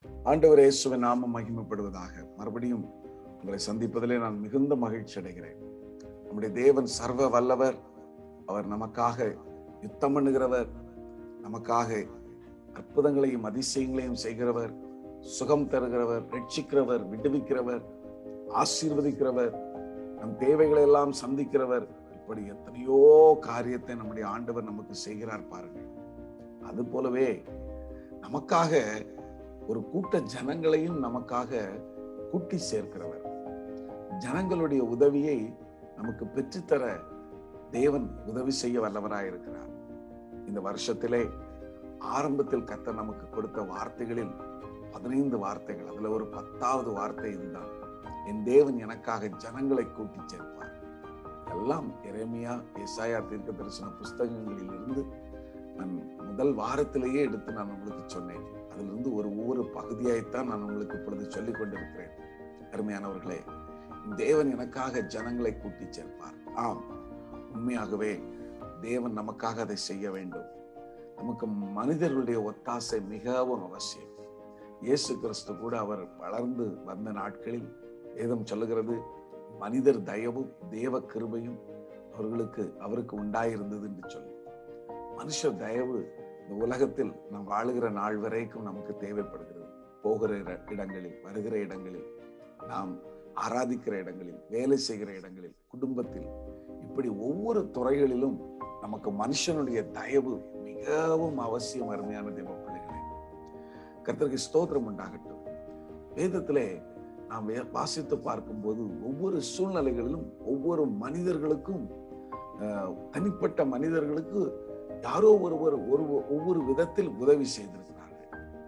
ஆண்டவர் இயேசுவின் நாமம் மகிமைப்படுவதாக மறுபடியும் உங்களை சந்திப்பதிலே நான் மிகுந்த மகிழ்ச்சி அடைகிறேன் நம்முடைய தேவன் சர்வ வல்லவர் அவர் நமக்காக யுத்தம் பண்ணுகிறவர் நமக்காக அற்புதங்களையும் அதிசயங்களையும் செய்கிறவர் சுகம் தருகிறவர் ரட்சிக்கிறவர் விடுவிக்கிறவர் ஆசீர்வதிக்கிறவர் நம் தேவைகளை எல்லாம் சந்திக்கிறவர் இப்படி எத்தனையோ காரியத்தை நம்முடைய ஆண்டவர் நமக்கு செய்கிறார் பாருங்கள் அது போலவே நமக்காக ஒரு கூட்ட ஜனங்களையும் நமக்காக கூட்டி சேர்க்கிறவர் ஜனங்களுடைய உதவியை நமக்கு பெற்றுத்தர தேவன் உதவி செய்ய வல்லவராயிருக்கிறார் இந்த வருஷத்திலே ஆரம்பத்தில் கத்த நமக்கு கொடுத்த வார்த்தைகளில் பதினைந்து வார்த்தைகள் அதுல ஒரு பத்தாவது வார்த்தை இதுதான் என் தேவன் எனக்காக ஜனங்களை கூட்டி சேர்ப்பார் எல்லாம் எரேமியா எசாயா தீர்க்க தரிசன புஸ்தகங்களில் இருந்து நான் முதல் வாரத்திலேயே எடுத்து நான் உங்களுக்கு சொன்னேன் அதிலிருந்து ஒரு ஒவ்வொரு பகுதியாய்த்தான் நான் உங்களுக்கு இப்பொழுது சொல்லிக் கொண்டிருக்கிறேன் அருமையானவர்களே தேவன் எனக்காக ஜனங்களை கூட்டி சேர்ப்பார் ஆம் உண்மையாகவே தேவன் நமக்காக அதை செய்ய வேண்டும் நமக்கு மனிதர்களுடைய ஒத்தாசை மிகவும் அவசியம் இயேசு கிறிஸ்து கூட அவர் வளர்ந்து வந்த நாட்களில் வேதம் சொல்லுகிறது மனிதர் தயவும் தேவ கிருபையும் அவர்களுக்கு அவருக்கு உண்டாயிருந்தது என்று சொல்லி மனுஷ தயவு இந்த உலகத்தில் நாம் வாழுகிற நாள் வரைக்கும் நமக்கு தேவைப்படுகிறது போகிற இடங்களில் வருகிற இடங்களில் நாம் ஆராதிக்கிற இடங்களில் வேலை செய்கிற இடங்களில் குடும்பத்தில் இப்படி ஒவ்வொரு துறைகளிலும் நமக்கு மனுஷனுடைய தயவு மிகவும் அவசியம் அருமையான தேவ பிள்ளைகளே கர்த்தருக்கு ஸ்தோத்திரம் உண்டாகட்டும் வேதத்திலே நாம் வாசித்து பார்க்கும்போது ஒவ்வொரு சூழ்நிலைகளிலும் ஒவ்வொரு மனிதர்களுக்கும் தனிப்பட்ட மனிதர்களுக்கு யாரோ ஒருவர் ஒரு ஒவ்வொரு விதத்தில் உதவி செய்திருக்கிறார்கள்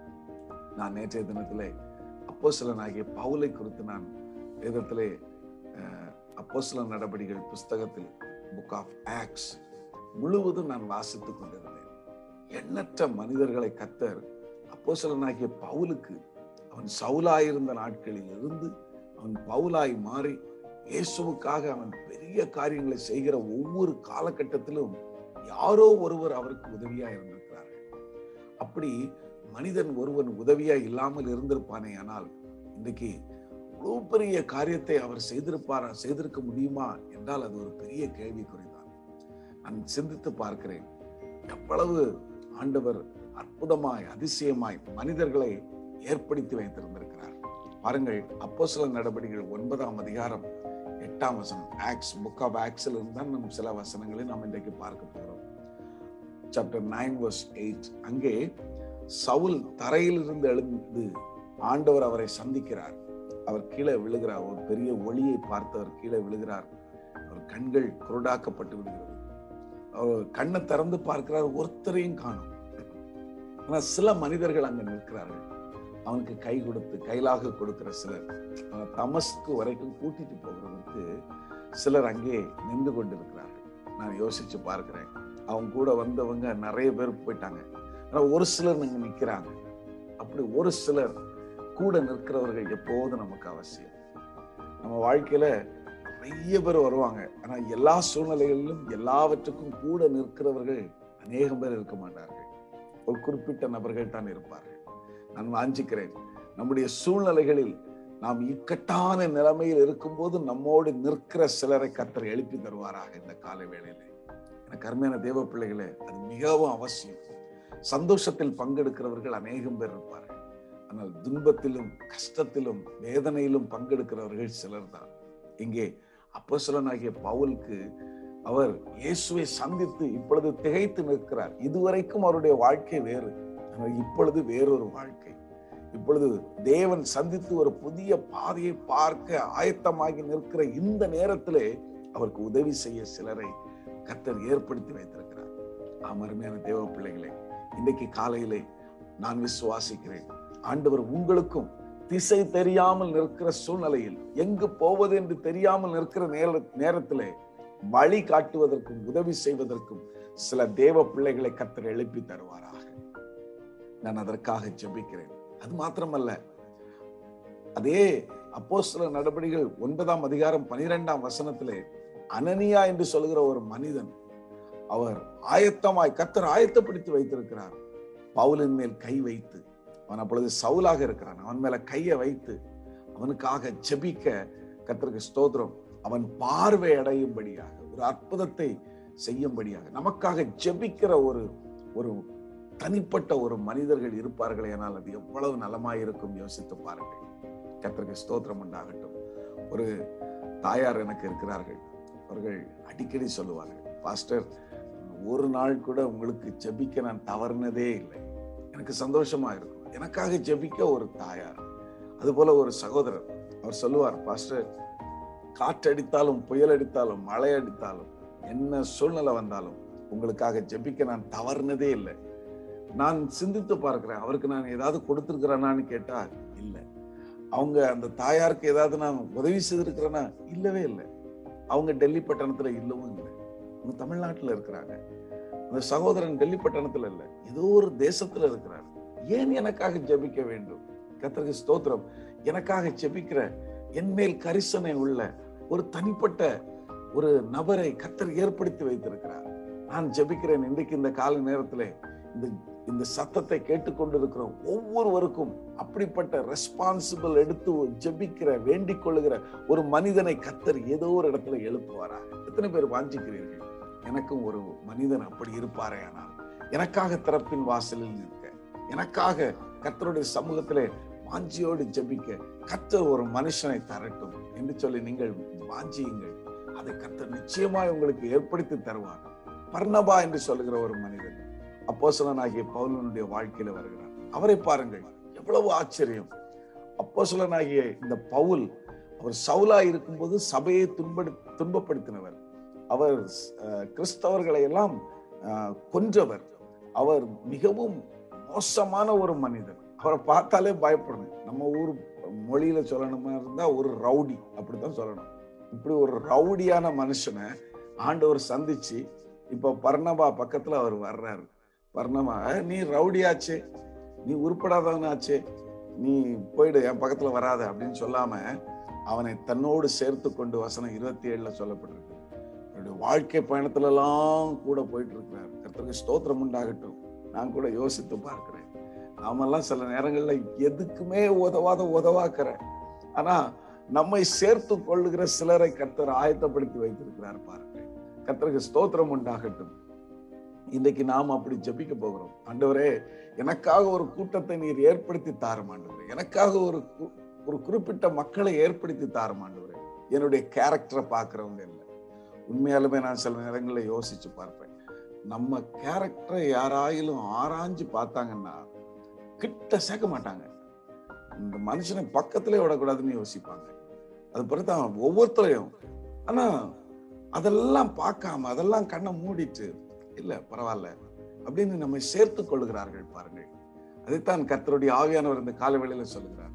நான் நேற்றைய தினத்திலே அப்போ சிலனாகிய பவுலை குறித்து நான் வேதத்திலே அப்போ சில நடவடிக்கைகள் புஸ்தகத்தில் புக் ஆஃப் ஆக்ஸ் முழுவதும் நான் வாசித்துக் கொண்டிருந்தேன் எண்ணற்ற மனிதர்களை கத்தர் அப்போ சிலனாகிய பவுலுக்கு அவன் சவுலாயிருந்த நாட்களில் இருந்து அவன் பவுலாய் மாறி இயேசுவுக்காக அவன் பெரிய காரியங்களை செய்கிற ஒவ்வொரு காலகட்டத்திலும் யாரோ ஒருவர் அவருக்கு உதவியா இருந்திருக்கிறார்கள் அப்படி மனிதன் ஒருவன் உதவியா இல்லாமல் இருந்திருப்பானே ஆனால் இன்றைக்கு இவ்வளவு பெரிய காரியத்தை அவர் செய்திருப்பாரா செய்திருக்க முடியுமா என்றால் அது ஒரு பெரிய கேள்விக்குறிதான் நான் சிந்தித்து பார்க்கிறேன் எவ்வளவு ஆண்டவர் அற்புதமாய் அதிசயமாய் மனிதர்களை ஏற்படுத்தி வைத்திருந்திருக்கிறார் பாருங்கள் அப்போ சில நடவடிக்கைகள் ஒன்பதாம் அதிகாரம் எட்டாம் வசனம் ஆக்ஸ் புக் ஆஃப் ஆக்ஸில் இருந்தால் நம் சில வசனங்களை நாம் இன்றைக்கு பார்க்க போகிறோம் சாப்டர் நைன் வர்ஸ் எயிட் அங்கே சவுல் தரையில் இருந்து எழுந்து ஆண்டவர் அவரை சந்திக்கிறார் அவர் கீழே விழுகிறார் ஒரு பெரிய ஒளியை பார்த்து அவர் கீழே விழுகிறார் அவர் கண்கள் குருடாக்கப்பட்டு விடுகிறது அவர் கண்ணை திறந்து பார்க்கிறார் ஒருத்தரையும் காணும் ஆனா சில மனிதர்கள் அங்க நிற்கிறார்கள் அவனுக்கு கை கொடுத்து கைலாக கொடுக்கிற சிலர் அவன் தமஸ்க்கு வரைக்கும் கூட்டிட்டு போகிறதுக்கு சிலர் அங்கே நின்று கொண்டிருக்கிறார்கள் நான் யோசிச்சு பார்க்கிறேன் அவங்க கூட வந்தவங்க நிறைய பேர் போயிட்டாங்க ஆனா ஒரு சிலர் இங்க நிக்கிறாங்க அப்படி ஒரு சிலர் கூட நிற்கிறவர்கள் எப்போதும் நமக்கு அவசியம் நம்ம வாழ்க்கையில நிறைய பேர் வருவாங்க ஆனா எல்லா சூழ்நிலைகளிலும் எல்லாவற்றுக்கும் கூட நிற்கிறவர்கள் அநேகம் பேர் இருக்க மாட்டார்கள் ஒரு குறிப்பிட்ட நபர்கள் தான் இருப்பார்கள் நான் வாஞ்சிக்கிறேன் நம்முடைய சூழ்நிலைகளில் நாம் இக்கட்டான நிலைமையில் இருக்கும்போது நம்மோடு நிற்கிற சிலரை கத்தர் எழுப்பி தருவாராக இந்த கால வேளையில எனக்கு அருமையான தேவ பிள்ளைகளே அது மிகவும் அவசியம் சந்தோஷத்தில் பங்கெடுக்கிறவர்கள் அநேகம் பேர் இருப்பார்கள் ஆனால் துன்பத்திலும் கஷ்டத்திலும் வேதனையிலும் பங்கெடுக்கிறவர்கள் சிலர் தான் இங்கே அப்போசலனாகிய பவுலுக்கு அவர் இயேசுவை சந்தித்து இப்பொழுது திகைத்து நிற்கிறார் இதுவரைக்கும் அவருடைய வாழ்க்கை வேறு ஆனால் இப்பொழுது வேறொரு வாழ்க்கை இப்பொழுது தேவன் சந்தித்து ஒரு புதிய பாதையை பார்க்க ஆயத்தமாகி நிற்கிற இந்த நேரத்திலே அவருக்கு உதவி செய்ய சிலரை கத்தர் ஏற்படுத்தி வைத்திருக்கிறார் ஆம் அருமையான தேவ பிள்ளைகளே இன்றைக்கு காலையிலே நான் விசுவாசிக்கிறேன் ஆண்டவர் உங்களுக்கும் திசை தெரியாமல் நிற்கிற சூழ்நிலையில் எங்கு போவது என்று தெரியாமல் நிற்கிற நேர நேரத்திலே வழி காட்டுவதற்கும் உதவி செய்வதற்கும் சில தேவ பிள்ளைகளை கத்தர் எழுப்பி தருவாராக நான் அதற்காக ஜெபிக்கிறேன் அது மாத்திரமல்ல அதே அப்போ சில நடவடிக்கைகள் ஒன்பதாம் அதிகாரம் பனிரெண்டாம் வசனத்திலே அனனியா என்று சொல்கிற ஒரு மனிதன் அவர் ஆயத்தமாய் கத்தர் ஆயத்தப்படுத்தி வைத்திருக்கிறார் பவுலின் மேல் கை வைத்து அவன் அப்பொழுது சவுலாக இருக்கிறான் அவன் மேல கையை வைத்து அவனுக்காக ஜெபிக்க கர்த்தருக்கு ஸ்தோத்திரம் அவன் பார்வை அடையும்படியாக ஒரு அற்புதத்தை செய்யும்படியாக நமக்காக ஜெபிக்கிற ஒரு ஒரு தனிப்பட்ட ஒரு மனிதர்கள் இருப்பார்களே ஆனால் அது எவ்வளவு நலமாய் இருக்கும் யோசித்து பாருங்கள் கர்த்தருக்கு ஸ்தோத்திரம் உண்டாகட்டும் ஒரு தாயார் எனக்கு இருக்கிறார்கள் அவர்கள் அடிக்கடி சொல்லுவார்கள் பாஸ்டர் ஒரு நாள் கூட உங்களுக்கு ஜெபிக்க நான் தவறுனதே இல்லை எனக்கு சந்தோஷமா இருக்கும் எனக்காக ஜெபிக்க ஒரு தாயார் அதுபோல ஒரு சகோதரர் அவர் சொல்லுவார் பாஸ்டர் காற்றடித்தாலும் புயல் அடித்தாலும் மழை அடித்தாலும் என்ன சூழ்நிலை வந்தாலும் உங்களுக்காக ஜெபிக்க நான் தவறுனதே இல்லை நான் சிந்தித்து பார்க்கிறேன் அவருக்கு நான் ஏதாவது கொடுத்துருக்கிறேனான்னு கேட்டா இல்லை அவங்க அந்த தாயாருக்கு ஏதாவது நான் உதவி செய்திருக்கிறேனா இல்லவே இல்லை அவங்க டெல்லி பட்டணத்துல இல்லவும் இல்லை அவங்க தமிழ்நாட்டுல இருக்கிறாங்க அந்த சகோதரன் டெல்லி பட்டணத்துல இல்லை ஏதோ ஒரு தேசத்துல இருக்கிறார் ஏன் எனக்காக ஜெபிக்க வேண்டும் கத்தருக்கு ஸ்தோத்திரம் எனக்காக ஜெபிக்கிற என்மேல் கரிசனை உள்ள ஒரு தனிப்பட்ட ஒரு நபரை கத்தர் ஏற்படுத்தி வைத்திருக்கிறார் நான் ஜெபிக்கிறேன் இன்றைக்கு இந்த கால நேரத்திலே இந்த இந்த சத்தத்தை கேட்டுக்கொண்டிருக்கிற ஒவ்வொருவருக்கும் அப்படிப்பட்ட ரெஸ்பான்சிபிள் எடுத்து ஜெபிக்கிற வேண்டிக் கொள்ளுகிற ஒரு மனிதனை கத்தர் ஏதோ ஒரு இடத்துல எழுப்புவாராக எத்தனை பேர் வாஞ்சிக்கிறீர்கள் எனக்கும் ஒரு மனிதன் அப்படி இருப்பாரே ஆனால் எனக்காக திறப்பின் வாசலில் நிற்க எனக்காக கத்தருடைய சமூகத்திலே வாஞ்சியோடு ஜெபிக்க கத்தர் ஒரு மனுஷனை தரட்டும் என்று சொல்லி நீங்கள் வாஞ்சியுங்கள் அதை கத்தர் நிச்சயமாய் உங்களுக்கு ஏற்படுத்தி தருவார் பர்ணபா என்று சொல்லுகிற ஒரு மனிதன் அப்போசலனாகிய பவுலனுடைய வாழ்க்கையில வருகிறார் அவரை பாருங்கள் எவ்வளவு ஆச்சரியம் அப்போசலனாகிய இந்த பவுல் அவர் சவுலா இருக்கும்போது சபையை துன்படு துன்பப்படுத்தினவர் அவர் அஹ், கிறிஸ்தவர்களை எல்லாம் அஹ், கொன்றவர் அவர் மிகவும் மோசமான ஒரு மனிதர் அவரை பார்த்தாலே பயப்படணும் நம்ம ஊர் மொழியில சொல்லணுமா இருந்தா ஒரு ரவுடி அப்படித்தான் சொல்லணும் இப்படி ஒரு ரவுடியான மனுஷனை ஆண்டவர் சந்திச்சு இப்ப பர்ணபா பக்கத்துல அவர் வர்றாரு பர்ணபா "அஹ், நீ ரவுடியாச்சே நீ உருப்படாதவனாச்சே நீ போயிடு என் பக்கத்துல வராத அப்படின்னு சொல்லாம அவனை தன்னோடு சேர்த்து கொண்டு வசனம் இருபத்தி ஏழுல சொல்லப்பட்டிருக்கு அவருடைய வாழ்க்கை பயணத்துல எல்லாம் கூட போயிட்டு இருக்கிறார் கர்த்தருக்கு ஸ்தோத்திரம் உண்டாகட்டும் நான் கூட யோசித்து பார்க்கிறேன் நாமெல்லாம் சில நேரங்கள்ல எதுக்குமே உதவாத உதவாக்குற ஆனா நம்மை சேர்த்து கொள்ளுகிற சிலரை கர்த்தர் ஆயத்தப்படுத்தி வைத்திருக்கிறார் பாருங்க கர்த்தருக்கு ஸ்தோத்திரம் உண்டாகட்டும் இன்னைக்கு நாம் அப்படி ஜெபிக்க போகிறோம் ஆண்டவரே எனக்காக ஒரு கூட்டத்தை நீர் ஏற்படுத்தி தாரும் ஆண்டவரே எனக்காக ஒரு கு- ஒரு குறிப்பிட்ட மக்களை ஏற்படுத்தி தாரும் ஆண்டவரே என்னுடைய கேரக்டரை பார்க்கறவங்க இல்லை உண்மையாலுமே நான் சில நேரங்களில் யோசிச்சு பார்ப்பேன் நம்ம கேரக்டரை யாராயிலும் ஆராய்ஞ்சு பார்த்தாங்கன்னா கிட்ட சேர்க்க மாட்டாங்க இந்த மனுஷனை பக்கத்திலே விடக்கூடாதுன்னு யோசிப்பாங்க அது பிறகு தான் ஒவ்வொருத்தரையும் ஆனா அதெல்லாம் பார்க்காம அதெல்லாம் கண்ணை மூடிட்டு இல்ல பரவாயில்ல அப்படின்னு நம்மை சேர்த்து கொள்கிறார்கள் பாருங்கள் அதைத்தான் கர்த்தருடைய ஆவியானவர் இந்த காலவேளையில சொல்லுகிறார்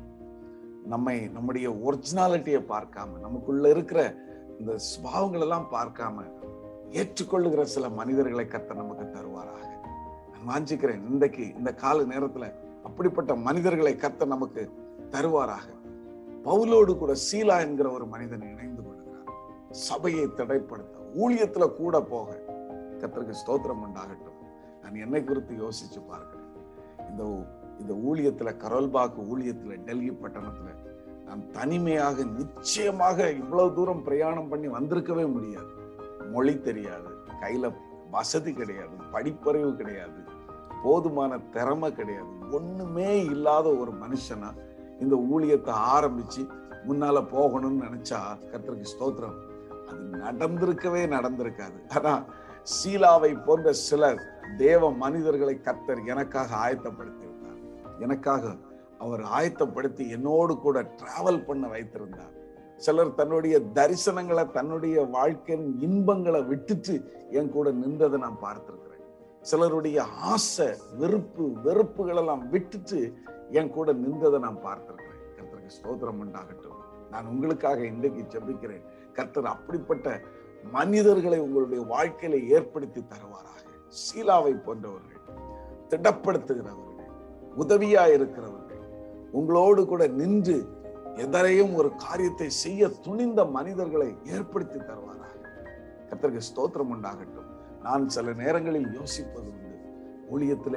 நம்மை நம்முடைய ஒரிஜினாலிட்டியை பார்க்காம நமக்குள்ள இருக்கிற இந்த சுபாவங்கள் எல்லாம் பார்க்காம ஏற்றுக்கொள்ளுகிற சில மனிதர்களை கர்த்தர் நமக்கு தருவாராக நான் வாஞ்சிக்கிறேன் இன்றைக்கு இந்த கால நேரத்துல அப்படிப்பட்ட மனிதர்களை கர்த்தர் நமக்கு தருவாராக பவுலோடு கூட சீலா என்கிற ஒரு மனிதன் இணைந்து கொள்கிறார் சபையை தடைப்படுத்த ஊழியத்துல கூட போக கர்த்தருக்கு ஸ்தோத்திரம் உண்டாகட்டும் நான் என்னை குறித்து யோசிச்சு பார்க்கிறேன் இந்த ஊ- இந்த ஊழியத்துல கரோல்பாக்கு ஊழியத்துல டெல்லி பட்டணத்துல நான் தனிமையாக நிச்சயமாக இவ்வளவு தூரம் பிரயாணம் பண்ணி வந்திருக்கவே முடியாது மொழி தெரியாது கையில வசதி கிடையாது படிப்பறிவு கிடையாது போதுமான திறமை கிடையாது ஒண்ணுமே இல்லாத ஒரு மனுஷனா இந்த ஊழியத்தை ஆரம்பிச்சு முன்னால போகணும்னு நினைச்சா கர்த்தருக்கு ஸ்தோத்திரம் அது நடந்திருக்கவே நடந்திருக்காது ஆனா சீலாவை போன்ற சிலர் தேவ மனிதர்களை கர்த்தர் எனக்காக ஆயத்தப்படுத்தி இருந்தார் எனக்காக அவர் ஆயத்தப்படுத்தி என்னோடு கூட டிராவல் பண்ண வைத்திருந்தார் சிலர் தன்னுடைய தரிசனங்களை தன்னுடைய வாழ்க்கையின் இன்பங்களை விட்டுட்டு என் கூட நின்றதை நான் பார்த்திருக்கிறேன் சிலருடைய ஆசை வெறுப்பு வெறுப்புகள் எல்லாம் விட்டுட்டு என் கூட நின்றதை நான் பார்த்திருக்கிறேன் கர்த்தருக்கு ஸ்தோத்திரம் உண்டாகட்டும் நான் உங்களுக்காக இன்றைக்கு ஜெபிக்கிறேன் கர்த்தர் அப்படிப்பட்ட மனிதர்களை உங்களுடைய வாழ்க்கையில ஏற்படுத்தி தருவாராக சீலாவை போன்றவர்கள் திடப்படுத்துகிறவர்கள் உதவியா இருக்கிறவர்கள் உங்களோடு கூட நின்று எதரையும் ஒரு காரியத்தை செய்ய துணிந்த மனிதர்களை ஏற்படுத்தி தருவாராக கர்த்தருக்கு ஸ்தோத்திரம் உண்டாகட்டும் நான் சில நேரங்களில் யோசிப்பது உண்டு ஊழியத்திலே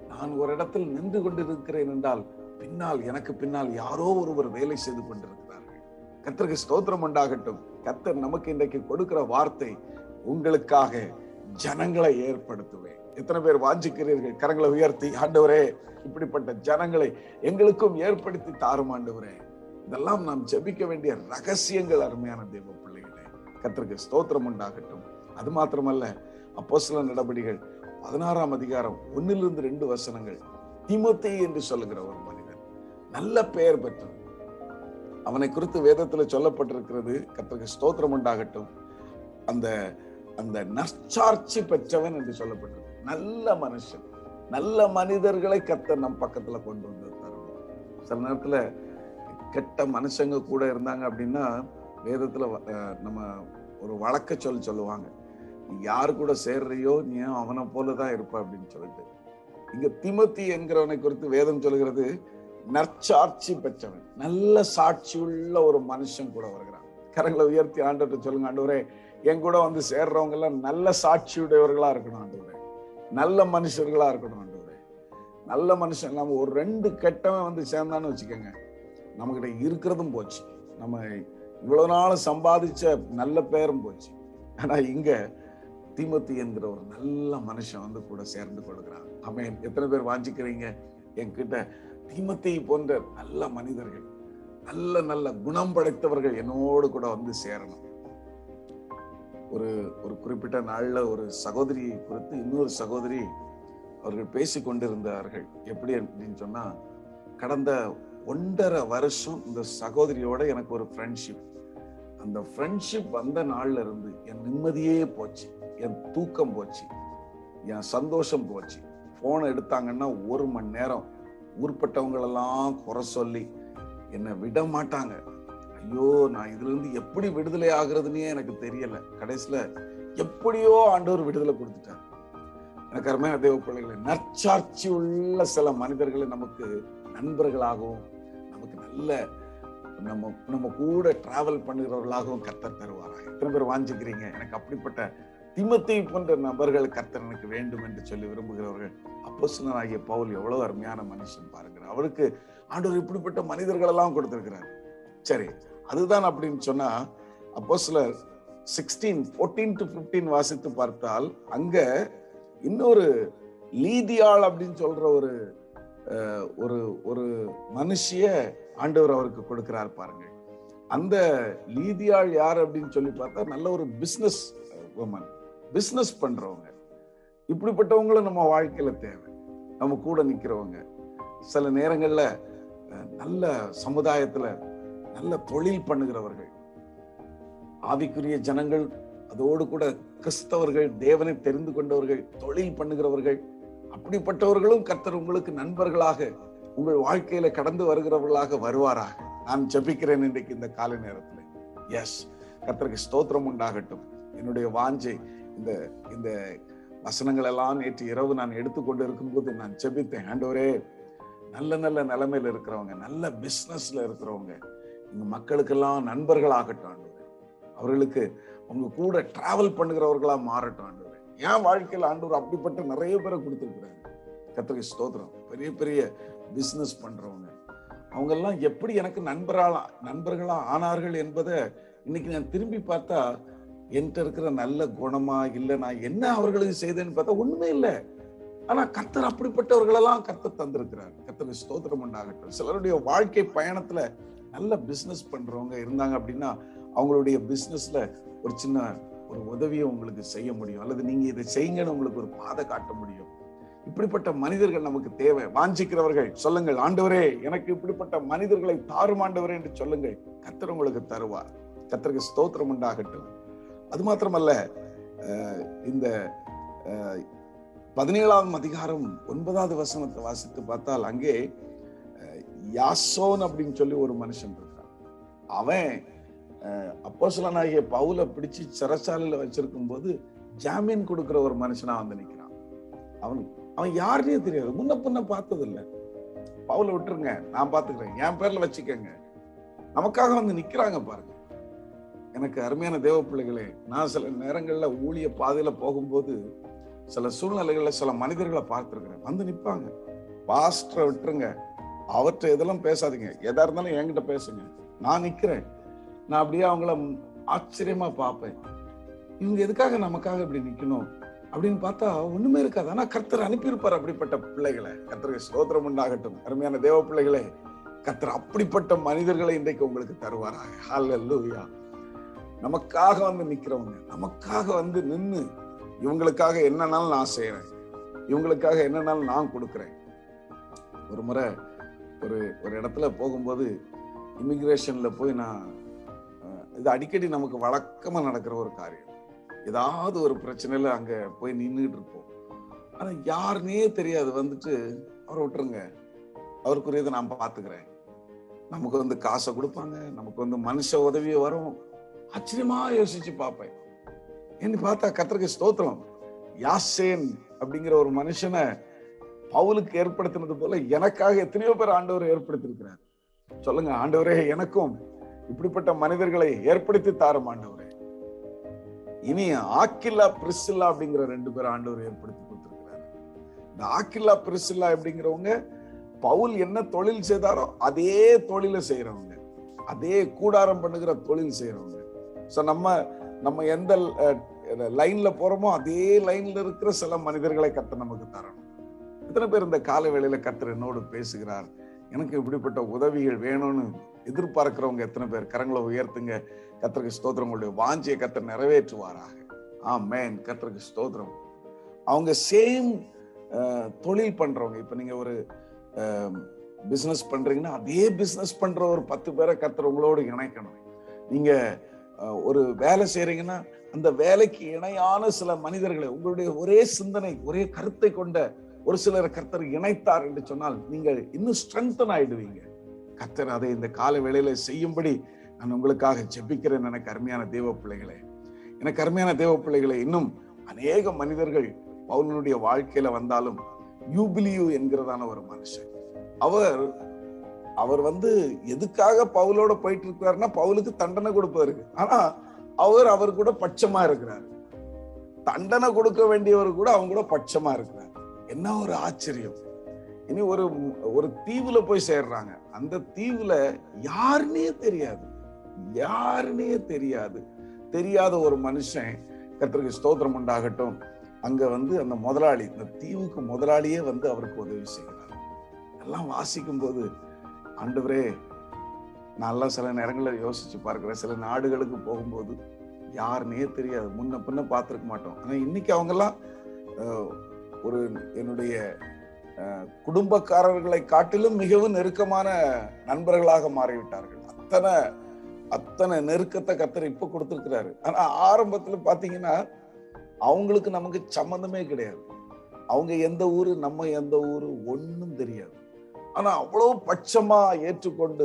நான் ஒரு இடத்தில் நின்று கொண்டிருக்கிறேன் என்றால் பின்னால் எனக்கு பின்னால் யாரோ ஒருவர் வேலை செய்து கொண்டிருக்கிறார்கள் கர்த்தருக்கு ஸ்தோத்திரம் உண்டாகட்டும் கர்த்தர் நமக்கு இன்றைக்கு கொடுக்கிற வார்த்தை உங்களுக்காக ஜனங்களை ஏற்படுத்துவேன் எத்தனை பேர் வாஞ்சிக்கிறீர்கள் கரங்களை உயர்த்தி ஆண்டவரே இப்படிப்பட்ட ஜனங்களை எங்களுக்கும் ஏற்படுத்தி தாரும் ஆண்டவரே இதெல்லாம் நாம் ஜெபிக்க வேண்டிய ரகசியங்கள் அருமையான தேவ பிள்ளைகளே கர்த்தருக்கு ஸ்தோத்திரம் உண்டாகட்டும் அது மாத்திரமல்ல அப்போ சில நடவடிக்கைகள் பதினாறாம் அதிகாரம் ஒன்னிலிருந்து ரெண்டு வசனங்கள் திமுத்தி என்று சொல்லுகிற ஒரு மனிதன் நல்ல பெயர் பெற்றவன் அவனை குறித்து வேதத்துல சொல்லப்பட்டிருக்கிறது கர்த்தருக்கு ஸ்தோத்திரம் உண்டாகட்டும் அந்த அந்த நற்சாட்சி பெற்றவன் என்று சொல்லப்பட்டிருக்கு நல்ல மனுஷன் நல்ல மனிதர்களை கர்த்தர் நம் பக்கத்துல கொண்டு வந்து தரணும் சில நேரத்துல கெட்ட மனுஷங்க கூட இருந்தாங்க அப்படின்னா வேதத்துல அஹ், நம்ம ஒரு வழக்க சொல் சொல்லுவாங்க நீ யார் கூட சேர்றியோ நீ அவனை போலதான் இருப்ப அப்படின்னு சொல்லிட்டு இங்க திமத்தி என்கிறவனை குறித்து வேதம் சொல்கிறது நற்சாட்சி பெற்றவன் நல்ல சாட்சி உள்ள ஒரு மனுஷன் கூட வருகிறான் கரங்களை உயர்த்தி ஆண்டவர்கிட்ட சொல்லுங்க ஆண்டவரே என் கூட வந்து சேர்றவங்க எல்லாம் நல்ல சாட்சியுடையவர்களா இருக்கணும் ஆண்டவரே நல்ல மனுஷர்களா இருக்கணும் ஆண்டவரே நல்ல மனுஷன் இல்லாம ஒரு ரெண்டு கெட்டவன் வந்து சேர்ந்தான்னு வச்சுக்கோங்க நம்மகிட்ட இருக்கிறதும் போச்சு நம்ம இவ்வளவு நாள் சம்பாதிச்ச நல்ல பேரும் போச்சு ஆனா இங்க தீமத்தி என்கிற ஒரு நல்ல மனுஷன் வந்து கூட சேர்ந்து கொள்கிறான் அவன் எத்தனை பேர் வாஞ்சிக்கிறீங்க என்கிட்ட தீமத்தை போன்ற நல்ல மனிதர்கள் நல்ல நல்ல குணம் படைத்தவர்கள் என்னோடு கூட வந்து சேரணும் ஒரு ஒரு குறிப்பிட்ட நாள்ல ஒரு சகோதரியை குறித்து இன்னொரு சகோதரி அவர்கள் பேசிக் கொண்டிருந்தார்கள் எப்படி அப்படின்னு சொன்னா கடந்த ஒன்றரை வருஷம் இந்த சகோதரியோட எனக்கு ஒரு ஃப்ரெண்ட்ஷிப் அந்த ஃப்ரெண்ட்ஷிப் வந்த நாள்ல இருந்து என் நிம்மதியே போச்சு என் தூக்கம் போச்சு என் சந்தோஷம் போச்சு போனை எடுத்தாங்கன்னா ஒரு மணி நேரம் ஊர்பட்டவங்களெல்லாம் குறை சொல்லி என்னை விட மாட்டாங்க ஐயோ நான் இதுல இருந்து எப்படி விடுதலை ஆகுறதுன்னே எனக்கு தெரியல கடைசியில எப்படியோ ஆண்டவர் விடுதலை கொடுத்துட்டார் எனக்கு அருமையான தேவ பிள்ளைகளை நற்சாட்சி உள்ள சில மனிதர்களை நமக்கு நண்பர்களாகவும் நமக்கு நல்ல நம்ம நம்ம கூட டிராவல் பண்ணுகிறவர்களாகவும் கர்த்தர் தருவாராக எத்தனை பேர் வாஞ்சிக்கிறீங்க எனக்கு அப்படிப்பட்ட திமத்தை போன்ற நபர்கள் கர்த்தர் எனக்கு வேண்டும் என்று சொல்லி விரும்புகிறவர்கள் அப்போஸ்தலனாகிய பவுல் எவ்வளவு அருமையான மனுஷன் பாருங்க அவருக்கு ஆண்டவர் இப்படிப்பட்ட மனிதர்கள் எல்லாம் கொடுத்திருக்கிறார் சரி அதுதான் அப்படின்னு சொன்னா அப்போ சிலர் சிக்ஸ்டீன் ஃபோர்டீன் டு பிப்டீன் வாசித்து பார்த்தால் அங்க இன்னொரு லீதியாள் அப்படின்னு சொல்ற ஒரு அஹ், ஒரு ஒரு மனுஷிய ஆண்டவர் அவருக்கு கொடுக்கிறார் பாருங்க அந்த லீதியாள் யார் அப்படின்னு சொல்லி பார்த்தா நல்ல ஒரு பிசினஸ் உமன் பிசினஸ் பண்றவங்க இப்படிப்பட்டவங்களும் நம்ம வாழ்க்கையில தேவை நம்ம கூட நிக்கிறவங்க சில நேரங்கள்ல அஹ், நல்ல சமுதாயத்துல நல்ல தொழில் பண்ணுகிறவர்கள் ஆவிக்குரிய ஜனங்கள் அதோடு கூட கிறிஸ்தவர்கள் தேவனை தெரிந்து கொண்டவர்கள் தொழில் பண்ணுகிறவர்கள் அப்படிப்பட்டவர்களும் கர்த்தர் உங்களுக்கு நண்பர்களாக உங்கள் வாழ்க்கையில கடந்து வருகிறவர்களாக வருவாராக நான் ஜெபிக்கிறேன் இன்றைக்கு இந்த காலை நேரத்தில் எஸ் கர்த்தருக்கு ஸ்தோத்திரம் உண்டாகட்டும் என்னுடைய வாஞ்சை இந்த இந்த வசனங்கள் எல்லாம் நேற்று இரவு நான் எடுத்துக்கொண்டு இருக்கும்போது நான் ஜெபித்தேன் ஆண்டவரே நல்ல நல்ல நிலைமையில இருக்கிறவங்க நல்ல பிசினஸ்ல இருக்கிறவங்க இந்த மக்களுக்கெல்லாம் நண்பர்களாகட்டும் ஆண்டவரே அவர்களுக்கு உங்க கூட டிராவல் பண்ணுகிறவர்களா மாறட்டும் ஆண்டவரே என் வாழ்க்கையில ஆண்டவர் அப்படிப்பட்ட நிறைய பேரை கொடுத்துருக்கிறாரு கத்திரிக்கை ஸ்தோத்திரம் பெரிய பெரிய பிசினஸ் பண்றவங்க அவங்க எல்லாம் எப்படி எனக்கு நண்பர்களா நண்பர்களா ஆனார்கள் என்பதை இன்னைக்கு நான் திரும்பி பார்த்தா என்கிட்ட இருக்கிற நல்ல குணமா இல்ல நான் என்ன அவர்களுக்கு செய்தேன்னு பார்த்தா ஒண்ணுமே இல்லை ஆனா கர்த்தர் அப்படிப்பட்டவர்களெல்லாம் கர்த்தர் தந்திருக்கிறார் கர்த்தர் ஸ்தோத்திரம் உண்டாகட்டும் சிலருடைய வாழ்க்கை பயணத்துல நல்ல பிசினஸ் பண்றவங்க இருந்தாங்க அப்படின்னா அவங்களுடைய பிசினஸ்ல ஒரு சின்ன ஒரு உதவியை உங்களுக்கு செய்ய முடியும் அல்லது நீங்க இதை செய்யுங்கன்னு உங்களுக்கு ஒரு பாதை காட்ட முடியும் இப்படிப்பட்ட மனிதர்கள் நமக்கு தேவை வாஞ்சிக்கிறவர்கள் சொல்லுங்கள் ஆண்டவரே எனக்கு இப்படிப்பட்ட மனிதர்களை தாரும் ஆண்டவரே என்று சொல்லுங்கள் கர்த்தர் உங்களுக்கு தருவார் கர்த்தருக்கு ஸ்தோத்திரம் உண்டாகட்டும் அது மாத்திரமல்ல அஹ், இந்த அஹ், பதினேழாம் அதிகாரம் ஒன்பதாவது வசனத்தை வாசித்து பார்த்தால் அங்கே அஹ், யாசோன் அப்படின்னு சொல்லி ஒரு மனுஷன் இருக்கான் அவன் அப்போசலனாகிய பவுலை பிடிச்சு சிறைச்சாலையில வச்சிருக்கும் போது ஜாமீன் கொடுக்கிற ஒரு மனுஷனா வந்து நிக்கிறான் அவன் அவன் யாருன்னே தெரியாது முன்ன பின்ன பார்த்தது இல்ல பவுலை விட்டுருங்க நான் பாத்துக்கிறேன் என் பேர்ல வச்சுக்கங்க நமக்காக வந்து நிக்கிறாங்க பாருங்க எனக்கு அருமையான தேவ பிள்ளைகளே நான் சில நேரங்கள்ல ஊழிய பாதையில போகும்போது சில சூழ்நிலைகள்ல சில மனிதர்களை பார்த்திருக்கிறேன் வந்து நிப்பாங்க பாஸ்டரை விட்டுருங்க அவற்றை எதெல்லாம் பேசாதீங்க எதா இருந்தாலும் என்கிட்ட பேசுங்க நான் நிக்கிறேன் நான் அப்படியே அவங்கள ஆச்சரியமா பார்ப்பேன் இவங்க எதுக்காக நமக்காக இப்படி நிக்கணும் அப்படின்னு பார்த்தா ஒண்ணுமே இருக்காது ஆனா கர்த்தர் அனுப்பியிருப்பார் அப்படிப்பட்ட பிள்ளைகளை கர்த்தருக்கு ஸ்தோத்திரம் உண்டாகட்டும் அருமையான தேவ பிள்ளைகளே கர்த்தர் அப்படிப்பட்ட மனிதர்களை இன்றைக்கு உங்களுக்கு தருவாராக ஹalleluya நமக்காக வந்து நிக்கிறவங்க நமக்காக வந்து நின்னு இவங்களுக்காக என்னன்னாலும் நான் செய்யறேன் இவங்களுக்காக என்னன்னாலும் நான் கொடுக்குறேன் ஒரு முறை ஒரு ஒரு இடத்துல போகும்போது இமிகிரேஷன்ல போய் நான் அஹ், இது அடிக்கடி நமக்கு வழக்கமா நடக்கிற ஒரு காரியம் ஏதாவது ஒரு பிரச்சனையில அங்க போய் நின்றுட்டு இருப்போம் ஆனா யாருன்னே தெரியாது வந்துட்டு அவரை விட்டுருங்க அவருக்குரியதை நான் பாத்துக்கிறேன் நமக்கு வந்து காசை கொடுப்பாங்க நமக்கு வந்து மனுஷ உதவி வரும் ஆச்சரியமா யோசிச்சு பார்ப்பேன் என்ன பார்த்தா கத்தருக்கு ஸ்தோத்திரம் யாசேன் அப்படிங்கிற ஒரு மனுஷனை பவுலுக்கு ஏற்படுத்தினது போல எனக்காக எத்தனையோ பேர் ஆண்டவர் ஏற்படுத்தியிருக்கிறார் சொல்லுங்க ஆண்டவரே எனக்கும் இப்படிப்பட்ட மனிதர்களை ஏற்படுத்தி தாரும் ஆண்டவரே இனி ஆக்கில்லா பிரிசில்லா அப்படிங்கிற ரெண்டு பேர் ஆண்டவர் ஏற்படுத்தி கொடுத்திருக்கிறாரு இந்த ஆக்கில்லா பிரிசில்லா அப்படிங்கிறவங்க பவுல் என்ன தொழில் செய்தாரோ அதே தொழிலை செய்யறவங்க அதே கூடாரம் பண்ணுகிற தொழில் செய்யறவங்க சோ நம்ம நம்ம எந்த லைன்ல போறோமோ அதே லைன்ல இருக்கிற சில மனிதர்களை கத்த நமக்கு தரணும் எத்தனை பேர் இந்த கால வேளையில கத்தர் என்னோடு பேசுகிறார் எனக்கு இப்படிப்பட்ட உதவிகள் வேணும்னு எதிர்பார்க்கிறவங்க எத்தனை பேர் கரங்களை உயர்த்துங்க கத்தருக்கு ஸ்தோத்திரம் உங்களுடைய வாஞ்சியை கத்தர் நிறைவேற்றுவாராக ஆ மேன் கத்தருக்கு ஸ்தோத்திரம் அவங்க சேம் தொழில் பண்றவங்க இப்ப நீங்க ஒரு பிசினஸ் பண்றீங்கன்னா அதே பிசினஸ் பண்ற ஒரு பத்து பேரை கத்தர் உங்களோடு இணைக்கணும் நீங்க அஹ், ஒரு வேலை செய்றீங்கன்னா அந்த வேலைக்கு இணையான சில மனிதர்களை உங்களுடைய ஒரே சிந்தனை ஒரே கருத்தை கொண்ட ஒரு சிலர் கர்த்தர் இணைத்தார் என்று சொன்னால் நீங்கள் இன்னும் ஸ்ட்ரென்தன் ஆயிடுவீங்க கர்த்தர் அதை இந்த கால வேளையில செய்யும்படி நான் உங்களுக்காக ஜெபிக்கிறேன் எனக்கு அருமையான தேவ பிள்ளைகளே எனக்கு அருமையான தேவ பிள்ளைகளே இன்னும் அநேக மனிதர்கள் பவுலனுடைய வாழ்க்கையில வந்தாலும் யூபிலியூ என்கிறதான ஒரு மனுஷன் அவர் அவர் வந்து எதுக்காக பவுலோட போயிட்டு இருக்கிறாருன்னா பவுலுக்கு தண்டனை கொடுப்பதற்கு ஆனா அவர் அவர் கூட பட்சமா இருக்கிறார் தண்டனை கொடுக்க வேண்டியவர் கூட அவங்க கூட பட்சமா இருக்கிறார் என்ன ஒரு ஆச்சரியம் இனி ஒரு ஒரு தீவுல போய் சேர்றாங்க அந்த தீவுல யாருன்னே தெரியாது யாருன்னே தெரியாது தெரியாத ஒரு மனுஷன் கர்த்தருக்கு ஸ்தோத்திரம் உண்டாகட்டும் அங்க வந்து அந்த முதலாளி இந்த தீவுக்கு முதலாளியே வந்து அவருக்கு உதவி செய்கிறார் எல்லாம் வாசிக்கும் போது ஆண்டவரே நல்லா சில நேரங்களில் யோசிச்சு பார்க்கிறேன் சில நாடுகளுக்கு போகும்போது யாருன்னே தெரியாது முன்ன பின்ன பார்த்துருக்க மாட்டோம் ஆனா இன்னைக்கு அவங்கெல்லாம் அஹ், ஒரு என்னுடைய அஹ், குடும்பக்காரர்களை காட்டிலும் மிகவும் நெருக்கமான நண்பர்களாக மாறிவிட்டார்கள் அத்தனை அத்தனை நெருக்கத்தை கத்தர் இப்ப கொடுத்திருக்கிறாரு ஆனா ஆரம்பத்துல பாத்தீங்கன்னா அவங்களுக்கு நமக்கு சம்மந்தமே கிடையாது அவங்க எந்த ஊரு நம்ம எந்த ஊரு ஒண்ணும் தெரியாது ஆனா அவ்வளவு பட்சமா ஏற்றுக்கொண்டு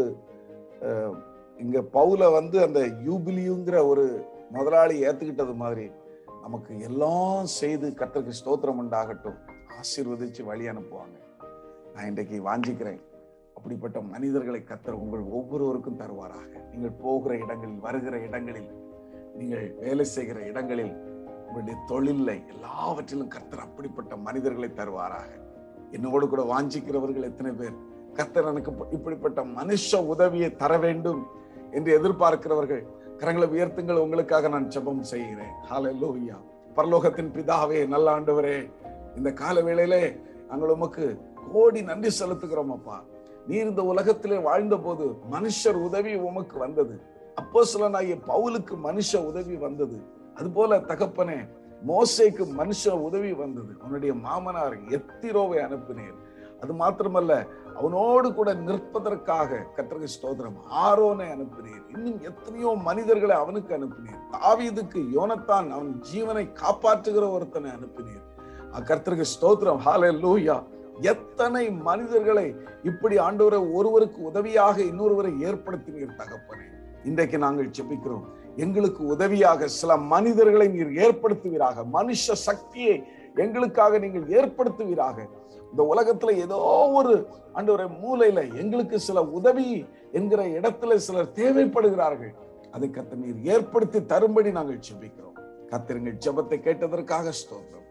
அஹ், இங்க பவுல வந்து அந்த யூபிலியுங்கிற ஒரு முதலாளி ஏத்துக்கிட்டது மாதிரி நமக்கு எல்லாம் செய்து கர்த்தருக்கு ஸ்தோத்திரம் உண்டாகட்டும் ஆசீர்வதிச்சு வழி அனுப்புவாங்க நான் இன்றைக்கு வாஞ்சிக்கிறேன் அப்படிப்பட்ட மனிதர்களை கர்த்தர் உங்கள் ஒவ்வொருவருக்கும் தருவாராக நீங்கள் போகிற இடங்களில் வருகிற இடங்களில் நீங்கள் வேலை செய்கிற இடங்களில் உங்களுடைய தொழில்ல எல்லாவற்றிலும் கர்த்தர் அப்படிப்பட்ட மனிதர்களை தருவாராக என்னோடு கூட வாஞ்சிக்கிறவர்கள் எத்தனை பேர் கர்த்தர் எனக்கு இப்ப- இப்படிப்பட்ட மனுஷ உதவியை தர வேண்டும் என்று எதிர்பார்க்கிறவர்கள் கரங்களை உயர்த்துங்கள் உங்களுக்காக நான் ஜெபம் செய்கிறேன் ஹalleluya பரலோகத்தின் பிதாவே நல்ல ஆண்டவரே இந்த கால வேளையிலே நாங்கள் உமக்கு கோடி நன்றி செலுத்துகிறோம் அப்பா நீர் இந்த உலகத்திலே வாழ்ந்த போது மனுஷர் உதவி உமக்கு வந்தது அப்போ பவுலுக்கு மனுஷ உதவி வந்தது அதுபோல தகப்பனே மோசேக்கு மனுஷ உதவி வந்தது உன்னுடைய மாமனார் எத்திரோவை அனுப்பினீர் அது மாத்திரமல்ல அவனோடு கூட நிற்பதற்காக கர்த்தருக்கு ஸ்தோத்திரம் ஆரோனை அனுப்பினீர் இன்னும் எத்தனையோ மனிதர்களை அவனுக்கு அனுப்பினீர் தாவீதுக்கு யோனத்தான் அவன் ஜீவனை காப்பாற்றுகிற ஒருத்தனை அனுப்பினீர் அஹ் கர்த்தருக்கு ஸ்தோத்திரம் ஹாலே லூயா எத்தனை மனிதர்களை இப்படி ஆண்டவரை ஒருவருக்கு உதவியாக இன்னொருவரை ஏற்படுத்தினீர் தகப்பனே இன்றைக்கு நாங்கள் ஜெபிக்கிறோம் எங்களுக்கு உதவியாக சில மனிதர்களை நீர் ஏற்படுத்துவீராக மனுஷ சக்தியை எங்களுக்காக நீங்கள் ஏற்படுத்துவீராக இந்த உலகத்துல ஏதோ ஒரு ஆண்டவரை மூலையில எங்களுக்கு சில உதவி என்கிற இடத்துல சிலர் தேவைப்படுகிறார்கள் அதை கத்த நீர் ஏற்படுத்தி தரும்படி நாங்கள் ஜெபிக்கிறோம் கத்திரங்கள் ஜெபத்தை கேட்டதற்காக ஸ்தோத்திரம் இந்த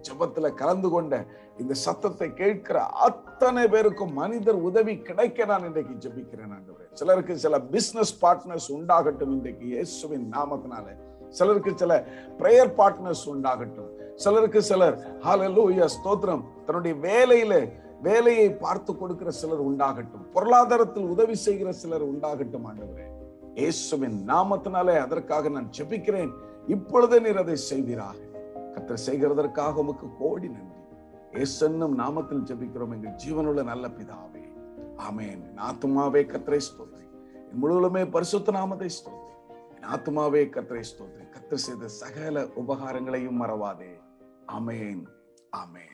ஜெபத்துல கலந்து கொண்ட இந்த சத்தத்தை கேட்கிற அத்தனை பேருக்கும் மனிதர் உதவி கிடைக்க நான் இன்றைக்கு ஜெபிக்கிறேன் ஆண்டவரே சிலருக்கு சில பிசினஸ் பார்ட்னர்ஸ் உண்டாகட்டும் இன்றைக்கு இயேசுவின் நாமத்தினால சிலருக்கு சில பிரேயர் பார்ட்னர்ஸ் உண்டாகட்டும் சிலருக்கு சிலர் ஹalleluya ஸ்தோத்திரம் தன்னுடைய வேலையில வேலையை பார்த்து கொடுக்கிற சிலர் உண்டாகட்டும் பொருளாதாரத்தில் உதவி செய்கிற சிலர் உண்டாகட்டும் ஆண்டவரே இயேசுவின் நாமத்தினாலே அதற்காக நான் ஜெபிக்கிறேன் இப்பொழுதே நீர் அதை செய்வீராக கத்தர் செய்கிறதற்காக உமக்கு கோடி நன்றி இயேசன்னும் நாமத்தில் ஜெபிக்கிறோம் எங்கள் ஜீவனுள்ள நல்ல பிதாவே ஆமென் என் ஆத்துமாவே கத்தரை ஸ்தோத்ரி என் முழுவதுமே பரிசுத்த நாமத்தை ஸ்தோத்ரி என் ஆத்துமாவே கத்தரை ஸ்தோத்ரி கத்தர் செய்த சகல உபகாரங்களையும் மறவாதே ஆமென் ஆமென்